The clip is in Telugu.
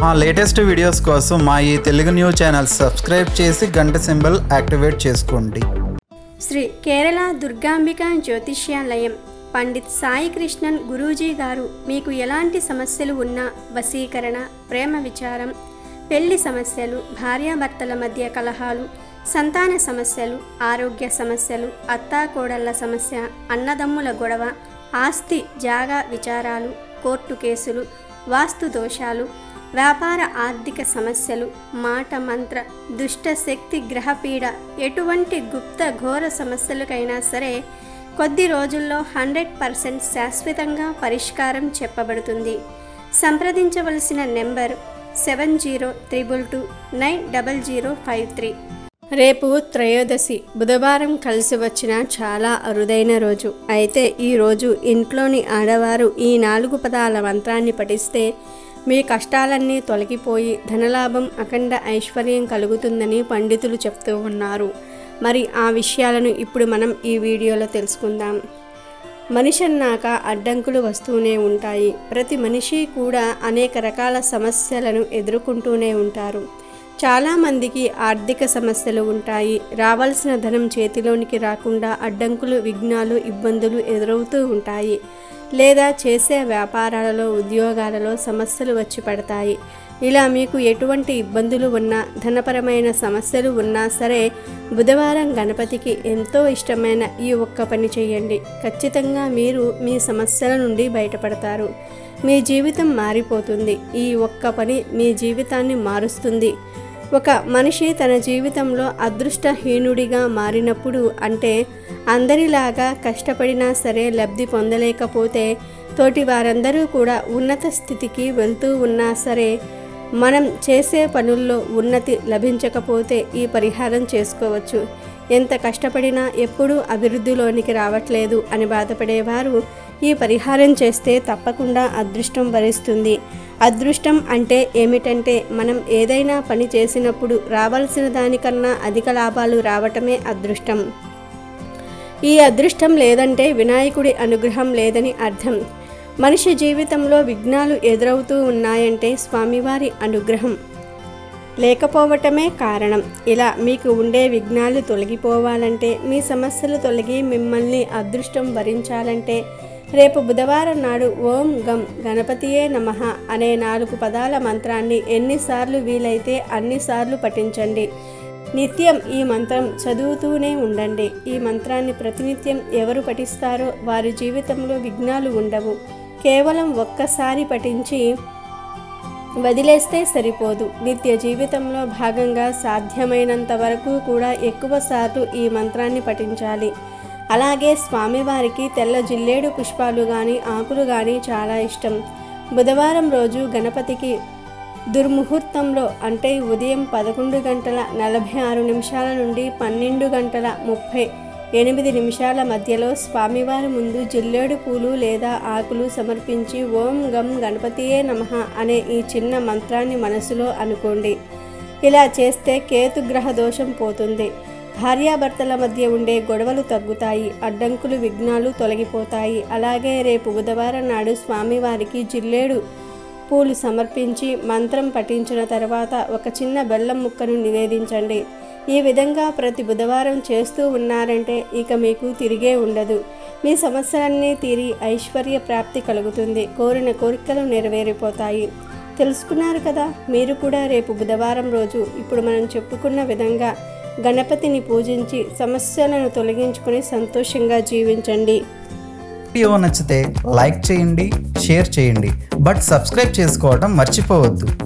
మా లేటెస్ట్ వీడియోస్ కోసం మా ఈ తెలుగు న్యూస్ ఛానల్ సబ్స్క్రైబ్ చేసి గంట సింబల్ యాక్టివేట్ చేసుకోండి శ్రీ కేరళ దుర్గాంబిక జ్యోతిష్యాలయం పండిత్ సాయి కృష్ణన్ గురూజీ గారు మీకు ఎలాంటి సమస్యలు ఉన్నా వశీకరణ ప్రేమ విచారం పెళ్లి సమస్యలు భార్యాభర్తల మధ్య కలహాలు సంతాన సమస్యలు ఆరోగ్య సమస్యలు అత్తాకోడళ్ల సమస్య అన్నదమ్ముల గొడవ ఆస్తి జాగా విచారాలు కోర్టు కేసులు వాస్తు దోషాలు వ్యాపార ఆర్థిక సమస్యలు మాట మంత్ర దుష్ట శక్తి గ్రహపీడ ఎటువంటి గుప్త ఘోర సమస్యలకైనా సరే కొద్ది రోజుల్లో హండ్రెడ్ పర్సెంట్ శాశ్వతంగా పరిష్కారం చెప్పబడుతుంది సంప్రదించవలసిన number seven zero triple two nine double zero five three రేపు త్రయోదశి బుధవారం కలిసి వచ్చిన చాలా అరుదైన రోజు అయితే ఈ రోజు ఇంట్లోని ఆడవారు ఈ నాలుగు పదాల మంత్రాన్ని పఠిస్తే మీ కష్టాలన్నీ తొలగిపోయి ధనలాభం అఖండ ఐశ్వర్యం కలుగుతుందని పండితులు చెప్తూ ఉన్నారు మరి ఆ విషయాలను ఇప్పుడు మనం ఈ వీడియోలో తెలుసుకుందాం మనిషి అన్నాక అడ్డంకులు వస్తూనే ఉంటాయి ప్రతి మనిషి కూడా అనేక రకాల సమస్యలను ఎదుర్కొంటూనే ఉంటారు చాలామందికి ఆర్థిక సమస్యలు ఉంటాయి రావాల్సిన ధనం చేతిలోనికి రాకుండా అడ్డంకులు విఘ్నాలు ఇబ్బందులు ఎదురవుతూ ఉంటాయి లేదా చేసే వ్యాపారాలలో ఉద్యోగాలలో సమస్యలు వచ్చి పడతాయి ఇలా మీకు ఎటువంటి ఇబ్బందులు ఉన్నా ధనపరమైన సమస్యలు ఉన్నా సరే బుధవారం గణపతికి ఎంతో ఇష్టమైన ఈ ఒక్క పని చేయండి ఖచ్చితంగా మీరు మీ సమస్యల నుండి బయటపడతారు మీ జీవితం మారిపోతుంది ఈ ఒక్క పని మీ జీవితాన్ని మారుస్తుంది ఒక మనిషి తన జీవితంలో అదృష్టహీనుడిగా మారినప్పుడు అంటే అందరిలాగా కష్టపడినా సరే లబ్ధి పొందలేకపోతే తోటి వారందరూ కూడా ఉన్నత స్థితికి వెళ్తూ ఉన్నా సరే మనం చేసే పనుల్లో ఉన్నతి లభించకపోతే ఈ పరిహారం చేసుకోవచ్చు ఎంత కష్టపడినా ఎప్పుడూ అభివృద్ధిలోనికి రావట్లేదు అని బాధపడేవారు ఈ పరిహారం చేస్తే తప్పకుండా అదృష్టం వరిస్తుంది అదృష్టం అంటే ఏమిటంటే మనం ఏదైనా పని చేసినప్పుడు రావాల్సిన దానికన్నా అధిక లాభాలు రావటమే అదృష్టం ఈ అదృష్టం లేదంటే వినాయకుడి అనుగ్రహం లేదని అర్థం మనిషి జీవితంలో విఘ్నాలు ఎదురవుతూ ఉన్నాయంటే స్వామివారి అనుగ్రహం లేకపోవటమే కారణం ఇలా మీకు ఉండే విఘ్నాలు తొలగిపోవాలంటే మీ సమస్యలు తొలగి మిమ్మల్ని అదృష్టం భరించాలంటే రేపు బుధవారం నాడు ఓం గం గణపతియే నమః అనే నాలుగు పదాల మంత్రాన్ని ఎన్నిసార్లు వీలైతే అన్నిసార్లు పఠించండి నిత్యం ఈ మంత్రం చదువుతూనే ఉండండి ఈ మంత్రాన్ని ప్రతినిత్యం ఎవరు పఠిస్తారో వారి జీవితంలో విఘ్నాలు ఉండవు కేవలం ఒక్కసారి పఠించి వదిలేస్తే సరిపోదు నిత్య జీవితంలో భాగంగా సాధ్యమైనంత వరకు కూడా ఎక్కువ సార్లు ఈ మంత్రాన్ని పఠించాలి అలాగే స్వామివారికి తెల్ల జిల్లేడు పుష్పాలు కానీ ఆకులు కానీ చాలా ఇష్టం బుధవారం రోజు గణపతికి దుర్ముహూర్తంలో అంటే ఉదయం పదకొండు గంటల నలభై ఆరు నిమిషాల నుండి పన్నెండు గంటల ముప్పై ఎనిమిది నిమిషాల మధ్యలో స్వామివారి ముందు జిల్లేడు పూలు లేదా ఆకులు సమర్పించి ఓం గం గణపతియే నమః అనే ఈ చిన్న మంత్రాన్ని మనసులో అనుకోండి ఇలా చేస్తే కేతుగ్రహ దోషం పోతుంది భార్యాభర్తల మధ్య ఉండే గొడవలు తగ్గుతాయి అడ్డంకులు విఘ్నాలు తొలగిపోతాయి అలాగే రేపు బుధవారం నాడు స్వామివారికి జిల్లేడు పూలు సమర్పించి మంత్రం పఠించిన తర్వాత ఒక చిన్న బెల్లం ముక్కను నివేదించండి ఈ విధంగా ప్రతి బుధవారం చేస్తూ ఉన్నారంటే ఇక మీకు తిరిగే ఉండదు మీ సమస్యలన్నీ తీరి ఐశ్వర్య ప్రాప్తి కలుగుతుంది కోరిన కోరికలు నెరవేరిపోతాయి తెలుసుకున్నారు కదా మీరు కూడా రేపు బుధవారం రోజు ఇప్పుడు మనం చెప్పుకున్న విధంగా గణపతిని పూజించి సమస్యలను తొలగించుకొని సంతోషంగా జీవించండి వీడియో నచ్చితే లైక్ చేయండి షేర్ చేయండి బట్ సబ్స్క్రైబ్ చేసుకోవడం మర్చిపోవద్దు